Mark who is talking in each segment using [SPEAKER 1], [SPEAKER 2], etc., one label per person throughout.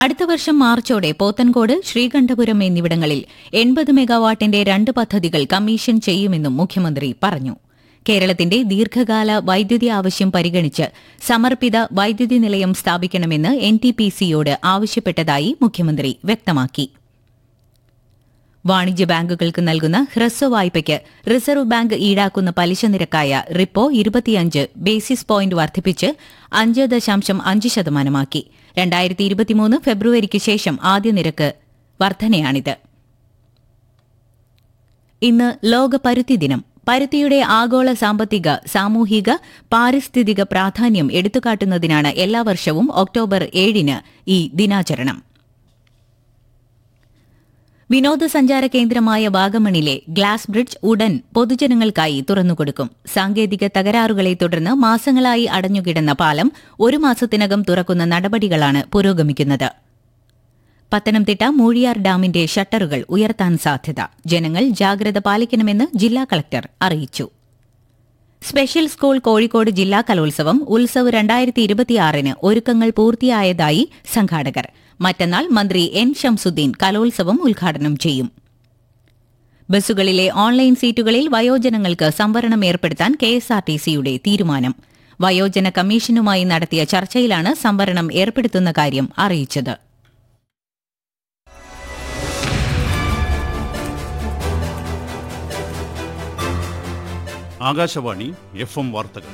[SPEAKER 1] അടുത്ത വർഷം മാർച്ചോടെ പോത്തൻകോട് ശ്രീകണ്ഠപുരം എന്നിവിടങ്ങളിൽ എൺപത് മെഗാവാട്ടിന്റെ രണ്ട് പദ്ധതികൾ കമ്മീഷൻ ചെയ്യുമെന്നും മുഖ്യമന്ത്രി പറഞ്ഞു കേരളത്തിന്റെ ദീർഘകാല വൈദ്യുതി ആവശ്യം പരിഗണിച്ച് സമർപ്പിത വൈദ്യുതി നിലയം സ്ഥാപിക്കണമെന്ന് എൻ ടി പി സിയോട് ആവശ്യപ്പെട്ടതായി മുഖ്യമന്ത്രി വ്യക്തമാക്കി വാണിജ്യ ബാങ്കുകൾക്ക് നൽകുന്ന ഹ്രസ്വ വായ്പയ്ക്ക് റിസർവ് ബാങ്ക് ഈടാക്കുന്ന പലിശ നിരക്കായ റിപ്പോ ഇരുപത്തിയഞ്ച് ബേസിസ് പോയിന്റ് വർദ്ധിപ്പിച്ച് അഞ്ച് ദശാംശം അഞ്ച് ശതമാനമാക്കി രണ്ടായിരത്തി ഇരുപത്തിമൂന്ന് ഫെബ്രുവരിക്ക് ശേഷം ആദ്യ നിരക്ക് വർധനയാണിത് ഇന്ന് ലോക പരുത്തി ദിനം പരുത്തിയുടെ ആഗോള സാമ്പത്തിക സാമൂഹിക പാരിസ്ഥിതിക പ്രാധാന്യം എടുത്തുകാട്ടുന്നതിനാണ് എല്ലാ വർഷവും ഒക്ടോബർ ഏഴിന് ഈ ദിനാചരണം വിനോദസഞ്ചാര കേന്ദ്രമായ വാഗമണിലെ ഗ്ലാസ് ബ്രിഡ്ജ് ഉടൻ പൊതുജനങ്ങൾക്കായി തുറന്നുകൊടുക്കും സാങ്കേതിക തകരാറുകളെ തുടർന്ന് മാസങ്ങളായി അടഞ്ഞുകിടന്ന പാലം ഒരു മാസത്തിനകം തുറക്കുന്ന നടപടികളാണ് പുരോഗമിക്കുന്നത് പത്തനംതിട്ട മൂഴിയാർ ഡാമിന്റെ ഷട്ടറുകൾ ഉയർത്താൻ സാധ്യത ജനങ്ങൾ ജാഗ്രത പാലിക്കണമെന്ന് ജില്ലാ കളക്ടർ അറിയിച്ചു സ്പെഷ്യൽ സ്കൂൾ കോഴിക്കോട് ജില്ലാ കലോത്സവം ഉത്സവ് രണ്ടായിരത്തി ഇരുപത്തിയാറിന് ഒരുക്കങ്ങൾ പൂർത്തിയായതായി സംഘാടകർ മറ്റന്നാൾ മന്ത്രി എൻ ഷംസുദ്ദീൻ കലോത്സവം ഉദ്ഘാടനം ചെയ്യും ബസ്സുകളിലെ ഓൺലൈൻ സീറ്റുകളിൽ വയോജനങ്ങൾക്ക് സംവരണം ഏർപ്പെടുത്താൻ കെഎസ്ആർടിസിയുടെ തീരുമാനം വയോജന കമ്മീഷനുമായി നടത്തിയ ചർച്ചയിലാണ് സംവരണം ഏർപ്പെടുത്തുന്ന കാര്യം അറിയിച്ചത്
[SPEAKER 2] ആകാശവാണി എഫ് എം വാർത്തകൾ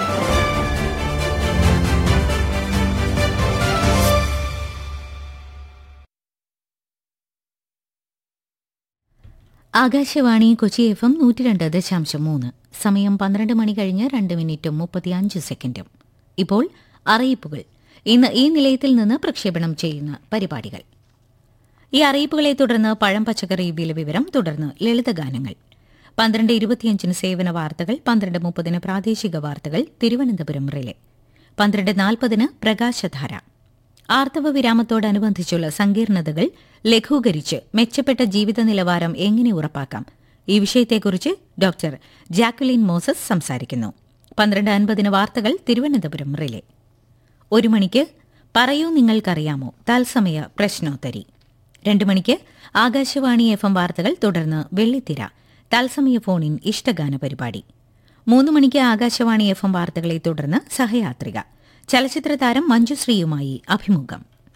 [SPEAKER 1] ആകാശവാണി കൊച്ചി എഫ് എം നൂറ്റി രണ്ട് ദശാംശം മൂന്ന് സമയം പന്ത്രണ്ട് മണി കഴിഞ്ഞ് രണ്ട് മിനിറ്റും മുപ്പത്തിയഞ്ച് സെക്കൻഡും ഇപ്പോൾ അറിയിപ്പുകൾ ഇന്ന് ഈ നിലയത്തിൽ നിന്ന് പ്രക്ഷേപണം ചെയ്യുന്ന പരിപാടികൾ ഈ അറിയിപ്പുകളെ തുടർന്ന് പഴം പച്ചക്കറി വില വിവരം തുടർന്ന് ലളിതഗാനങ്ങൾ പന്ത്രണ്ട് ഇരുപത്തിയഞ്ചിന് സേവന വാർത്തകൾ പന്ത്രണ്ട് മുപ്പതിന് പ്രാദേശിക വാർത്തകൾ തിരുവനന്തപുരം റിലേ പന്ത്രണ്ട് നാൽപ്പതിന് പ്രകാശധാര ആർത്തവ വിരാമത്തോടനുബന്ധിച്ചുള്ള സങ്കീർണതകൾ ലഘൂകരിച്ച് മെച്ചപ്പെട്ട ജീവിത നിലവാരം എങ്ങനെ ഉറപ്പാക്കാം ഈ വിഷയത്തെക്കുറിച്ച് ഡോക്ടർ ജാക്വലിൻ മോസസ് സംസാരിക്കുന്നു പന്ത്രണ്ട് അൻപതിന് വാർത്തകൾ തിരുവനന്തപുരം റിലേ ഒരു മണിക്ക് പറയൂ നിങ്ങൾക്കറിയാമോ തത്സമയ പ്രശ്നോത്തരി രണ്ടു മണിക്ക് ആകാശവാണി എഫ് എം വാർത്തകൾ തുടർന്ന് വെള്ളിത്തിര തത്സമയ ഫോണിൻ ഇഷ്ടഗാന പരിപാടി മൂന്ന് മണിക്ക് ആകാശവാണി എഫ് എം വാർത്തകളെ തുടർന്ന് സഹയാത്രിക ചലച്ചിത്ര താരം മഞ്ജുശ്രീയുമായി അഭിമുഖം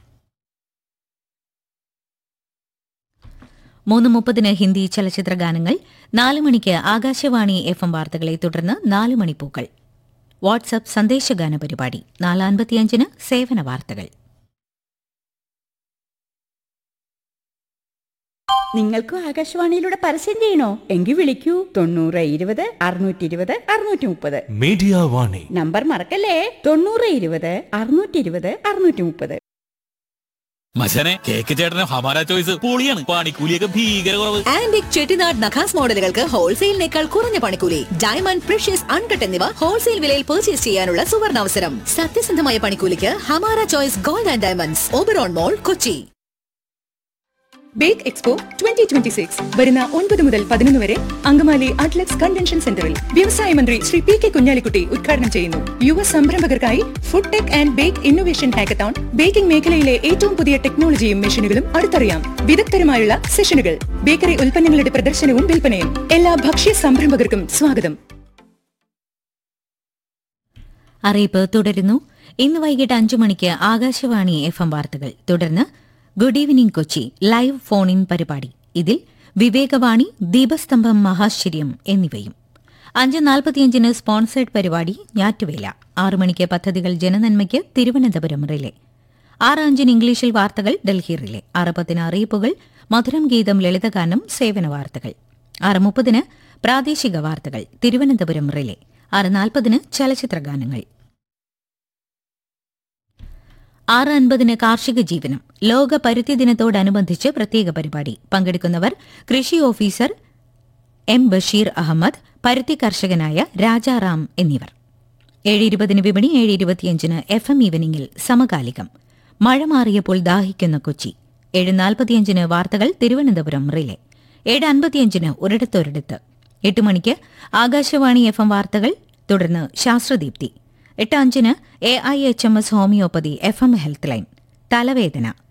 [SPEAKER 1] മൂന്ന് മുപ്പതിന് ഹിന്ദി ചലച്ചിത്ര ഗാനങ്ങൾ നാല് മണിക്ക് ആകാശവാണി എഫ് എം വാർത്തകളെ തുടർന്ന് നാല് മണിപ്പൂക്കൾ വാട്സ്ആപ്പ് സന്ദേശഗാന പരിപാടി നാല് അൻപത്തിയഞ്ചിന് സേവന വാർത്തകൾ
[SPEAKER 3] നിങ്ങൾക്കും ആകാശവാണിയിലൂടെ പരസ്യം ചെയ്യണോ എങ്കിൽ വിളിക്കൂ തൊണ്ണൂറ് ഇരുപത് അറുന്നൂറ്റി ഇരുപത് അറുന്നൂറ്റി മുപ്പത്
[SPEAKER 4] മീഡിയ വാണി
[SPEAKER 3] നമ്പർ മറക്കല്ലേ തൊണ്ണൂറ് ഇരുപത് അറുന്നൂറ്റി ഇരുപത് അറുന്നൂറ്റി മുപ്പത്
[SPEAKER 5] മച്ചനെ കേക്ക് ചേട്ടന് ഹമാര ചോയ്സ് പൊളിയാണ് പണിക്കൂലിയൊക്കെ ഭീകര കുറവ്
[SPEAKER 6] ആന്റിക് ചെട്ടിനാട് നഖാസ് മോഡലുകൾക്ക് ഹോൾസെയിലിനേക്കാൾ കുറഞ്ഞ പണിക്കൂലി ഡയമണ്ട് പ്രഷ്യസ് അൺകട്ട് എന്നിവ ഹോൾസെയിൽ വിലയിൽ പർച്ചേസ് ചെയ്യാനുള്ള സുവർണാവസരം സത്യസന്ധമായ പണിക്കൂലിക്ക് Hamara choice gold and diamonds Oberon mall Kochi
[SPEAKER 7] bake expo twenty twenty six വരുന്ന ഒൻപത് മുതൽ പതിനൊന്ന് വരെ അങ്കമാലി അറ്റ്ലറ്റ്സ് കൺവെൻഷൻ സെന്ററിൽ വ്യവസായ മന്ത്രി ശ്രീ പി കെ കുഞ്ഞാലിക്കുട്ടി ഉദ്ഘാടനം ചെയ്യുന്നു യുവ സംരംഭകർക്കായി food tech and bake innovation hackathon baking മേഖലയിലെ ഏറ്റവും പുതിയ ടെക്നോളജിയും മെഷീനുകളും അടുത്തറിയാം വിദഗ്ധരുമായുള്ള സെഷനുകൾ ബേക്കറി ഉൽപ്പന്നങ്ങളുടെ പ്രദർശനവും വിൽപ്പനയും എല്ലാ ഭക്ഷ്യ സംരംഭകർക്കും സ്വാഗതം
[SPEAKER 1] അറിയിപ്പ് തുടരുന്നു ഇന്ന് വൈകിട്ട് അഞ്ചു മണിക്ക് ആകാശവാണി എഫ് എം വാർത്തകൾ തുടർന്ന് good evening Kochi live phone in പരിപാടി ഇതിൽ വിവേകവാണി ദീപസ്തംഭം മഹാശ്ചര്യം എന്നിവയും അഞ്ച് നാൽപ്പത്തിയഞ്ചിന് സ്പോൺസേഡ് പരിപാടി ഞാറ്റുവേല ആറു മണിക്ക് പദ്ധതികൾ ജനനന്മയ്ക്ക് തിരുവനന്തപുരം റിലേ ആറ് അഞ്ചിന് ഇംഗ്ലീഷിൽ വാർത്തകൾ ഡൽഹി റിലേ ആറ് പത്തിന് അറിയിപ്പുകൾ മധുരം ഗീതം ലളിതഗാനം സേവന വാർത്തകൾ ആറ് മുപ്പതിന് പ്രാദേശിക വാർത്തകൾ തിരുവനന്തപുരം റിലേ ആറ് നാൽപ്പതിന് ചലച്ചിത്ര ഗാനങ്ങൾ ആറ് അൻപതിന് കാർഷിക ജീവനം ലോക പരുത്തി ദിനത്തോടനുബന്ധിച്ച് പ്രത്യേക പരിപാടി പങ്കെടുക്കുന്നവർ കൃഷി ഓഫീസർ എം ബഷീർ അഹമ്മദ് പരുത്തി കർഷകനായ രാജാറാം എന്നിവർ ഏഴ് ഇരുപതിന് വിപണി ഏഴ് ഇരുപത്തിയഞ്ചിന് എഫ് എം ഈവനിംഗിൽ സമകാലികം മഴ മാറിയപ്പോൾ ദാഹിക്കുന്ന കൊച്ചി ഏഴ് നാൽപ്പത്തിയഞ്ചിന് വാർത്തകൾ തിരുവനന്തപുരം റിലേ ഏഴ് അൻപത്തിയഞ്ചിന് ഒരിടത്തൊരിടത്ത് എട്ട് മണിക്ക് ആകാശവാണി എഫ് എം വാർത്തകൾ തുടർന്ന് ശാസ്ത്രദീപ്തി എട്ട് അഞ്ചിന് A I H M S homoeopathy F M health line തലവേദന